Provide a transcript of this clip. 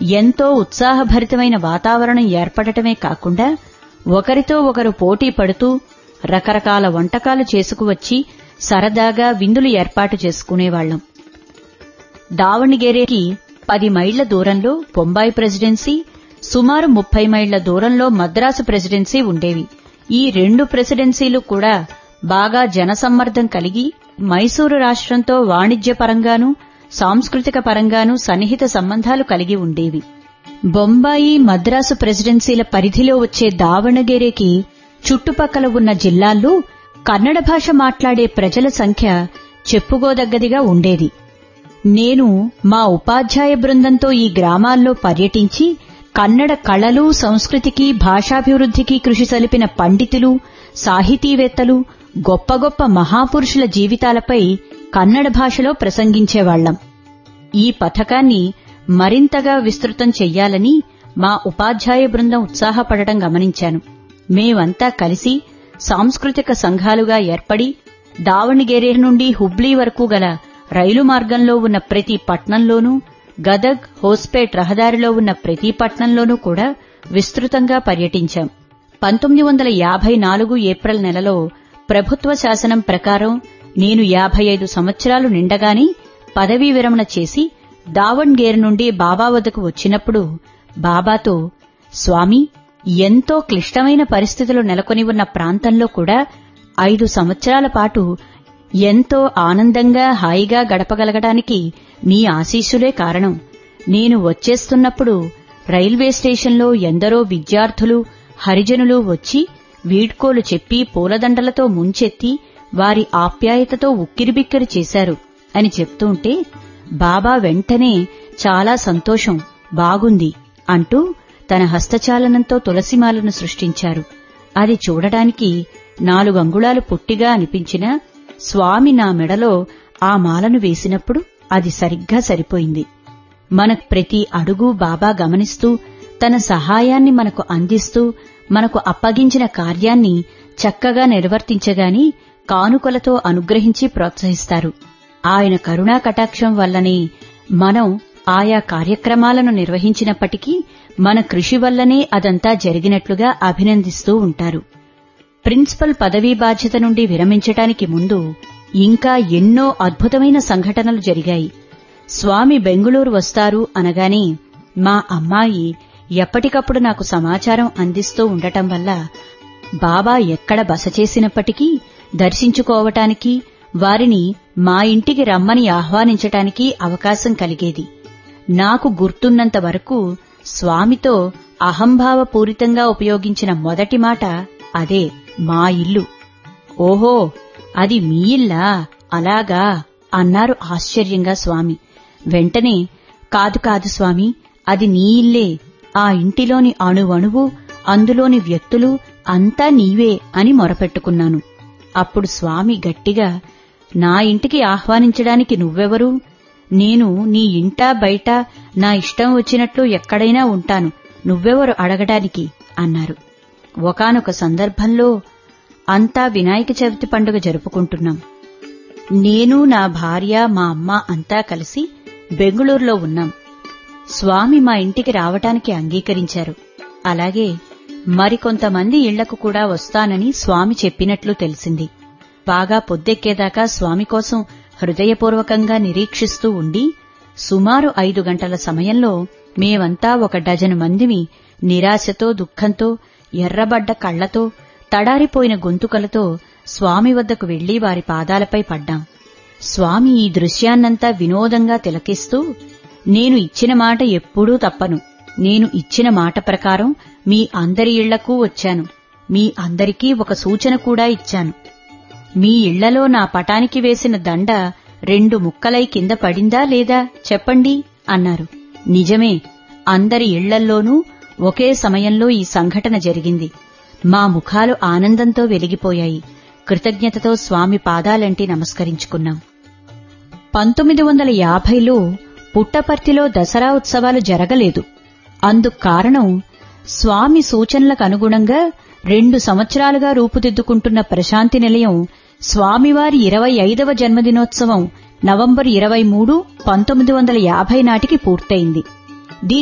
ఎంతో ఉత్సాహభరితమైన వాతావరణం ఏర్పడటమే కాకుండా ఒకరితో ఒకరు పోటీ పడుతూ రకరకాల వంటకాలు చేసుకువచ్చి సరదాగా విందులు ఏర్పాటు చేసుకునేవాళ్లం దావణిగేరేకి పది మైళ్ల దూరంలో బొంబాయి ప్రెసిడెన్సీ సుమారు ముప్పై మైళ్ల దూరంలో మద్రాసు ప్రెసిడెన్సీ ఉండేవి ఈ రెండు ప్రెసిడెన్సీలు కూడా బాగా జనసమ్మర్దం కలిగి మైసూరు రాష్ట్రంతో వాణిజ్యపరంగానూ సాంస్కృతిక పరంగానూ సన్నిహిత సంబంధాలు కలిగి ఉండేవి బొంబాయి మద్రాసు ప్రెసిడెన్సీల పరిధిలో వచ్చే దావణగేరేకి చుట్టుపక్కల ఉన్న జిల్లాల్లో కన్నడ భాష మాట్లాడే ప్రజల సంఖ్య చెప్పుకోదగ్గదిగా ఉండేది నేను మా ఉపాధ్యాయ బృందంతో ఈ గ్రామాల్లో పర్యటించి కన్నడ కళలు సంస్కృతికి భాషాభివృద్ధికి కృషి సలిపిన పండితులు సాహితీవేత్తలు గొప్ప గొప్ప మహాపురుషుల జీవితాలపై కన్నడ భాషలో ప్రసంగించేవాళ్లం ఈ పథకాన్ని మరింతగా విస్తృతం చెయ్యాలని మా ఉపాధ్యాయ బృందం ఉత్సాహపడటం గమనించాను మేమంతా కలిసి సాంస్కృతిక సంఘాలుగా ఏర్పడి దావణిగేరే నుండి హుబ్లీ వరకు గల రైలు మార్గంలో ఉన్న ప్రతి పట్నంలోనూ గదగ్ హోస్పేట్ రహదారిలో ఉన్న ప్రతి పట్నంలోనూ కూడా విస్తృతంగా పర్యటించాం పంతొమ్మిది వందల యాభై నాలుగు ఏప్రిల్ నెలలో ప్రభుత్వ శాసనం ప్రకారం నేను యాభై ఐదు సంవత్సరాలు నిండగానే పదవీ విరమణ చేసి దావణ్గేర్ నుండి బాబా వద్దకు వచ్చినప్పుడు బాబాతో స్వామి ఎంతో క్లిష్టమైన పరిస్థితులు నెలకొని ఉన్న ప్రాంతంలో కూడా ఐదు సంవత్సరాల పాటు ఎంతో ఆనందంగా హాయిగా గడపగలగడానికి మీ ఆశీస్సులే కారణం నేను వచ్చేస్తున్నప్పుడు రైల్వే స్టేషన్లో ఎందరో విద్యార్థులు హరిజనులు వచ్చి వీడ్కోలు చెప్పి పూలదండలతో ముంచెత్తి వారి ఆప్యాయతతో ఉక్కిరిబిక్కిరి చేశారు అని చెప్తుంటే బాబా వెంటనే చాలా సంతోషం బాగుంది అంటూ తన హస్తచాలనంతో తులసిమాలను సృష్టించారు అది చూడడానికి నాలుగు అంగుళాలు పొట్టిగా అనిపించినా స్వామి నా మెడలో ఆ మాలను వేసినప్పుడు అది సరిగ్గా సరిపోయింది మన ప్రతి అడుగు బాబా గమనిస్తూ తన సహాయాన్ని మనకు అందిస్తూ మనకు అప్పగించిన కార్యాన్ని చక్కగా నిర్వర్తించగాని కానుకలతో అనుగ్రహించి ప్రోత్సహిస్తారు ఆయన కరుణా కటాక్షం వల్లనే మనం ఆయా కార్యక్రమాలను నిర్వహించినప్పటికీ మన కృషి వల్లనే అదంతా జరిగినట్లుగా అభినందిస్తూ ఉంటారు ప్రిన్సిపల్ పదవీ బాధ్యత నుండి విరమించటానికి ముందు ఇంకా ఎన్నో అద్భుతమైన సంఘటనలు జరిగాయి స్వామి బెంగుళూరు వస్తారు అనగానే మా అమ్మాయి ఎప్పటికప్పుడు నాకు సమాచారం అందిస్తూ ఉండటం వల్ల బాబా ఎక్కడ బస చేసినప్పటికీ దర్శించుకోవటానికి వారిని మా ఇంటికి రమ్మని ఆహ్వానించటానికి అవకాశం కలిగేది నాకు గుర్తున్నంత వరకు స్వామితో అహంభావపూరితంగా ఉపయోగించిన మొదటి మాట అదే మా ఇల్లు ఓహో అది మీ ఇల్లా అలాగా అన్నారు ఆశ్చర్యంగా స్వామి వెంటనే కాదు కాదు స్వామి అది నీ ఇల్లే ఆ ఇంటిలోని అణువణువు అందులోని వ్యక్తులు అంతా నీవే అని మొరపెట్టుకున్నాను అప్పుడు స్వామి గట్టిగా నా ఇంటికి ఆహ్వానించడానికి నువ్వెవరు నేను నీ ఇంటా బయట నా ఇష్టం వచ్చినట్లు ఎక్కడైనా ఉంటాను నువ్వెవరు అడగడానికి అన్నారు ఒకానొక సందర్భంలో అంతా వినాయక చవితి పండుగ జరుపుకుంటున్నాం నేను నా భార్య మా అమ్మ అంతా కలిసి బెంగుళూరులో ఉన్నాం స్వామి మా ఇంటికి రావటానికి అంగీకరించారు అలాగే మరికొంతమంది ఇళ్లకు కూడా వస్తానని స్వామి చెప్పినట్లు తెలిసింది బాగా పొద్దెక్కేదాకా స్వామి కోసం హృదయపూర్వకంగా నిరీక్షిస్తూ ఉండి సుమారు ఐదు గంటల సమయంలో మేమంతా ఒక డజను మందిమి నిరాశతో దుఃఖంతో ఎర్రబడ్డ కళ్లతో తడారిపోయిన గొంతుకలతో స్వామి వద్దకు వెళ్లి వారి పాదాలపై పడ్డాం స్వామి ఈ దృశ్యాన్నంతా వినోదంగా తిలకిస్తూ నేను ఇచ్చిన మాట ఎప్పుడూ తప్పను నేను ఇచ్చిన మాట ప్రకారం మీ అందరి ఇళ్లకూ వచ్చాను మీ అందరికీ ఒక సూచన కూడా ఇచ్చాను మీ ఇళ్లలో నా పటానికి వేసిన దండ రెండు ముక్కలై కింద పడిందా లేదా చెప్పండి అన్నారు నిజమే అందరి ఇళ్లల్లోనూ ఒకే సమయంలో ఈ సంఘటన జరిగింది మా ముఖాలు ఆనందంతో వెలిగిపోయాయి కృతజ్ఞతతో స్వామి పాదాలంటి నమస్కరించుకున్నాం పంతొమ్మిది వందల యాభైలో పుట్టపర్తిలో దసరా ఉత్సవాలు జరగలేదు అందుకు కారణం స్వామి సూచనలకు అనుగుణంగా రెండు సంవత్సరాలుగా రూపుదిద్దుకుంటున్న ప్రశాంతి నిలయం స్వామివారి ఇరవై ఐదవ జన్మదినోత్సవం నవంబర్ ఇరవై మూడు పంతొమ్మిది వందల యాభై నాటికి పూర్తయింది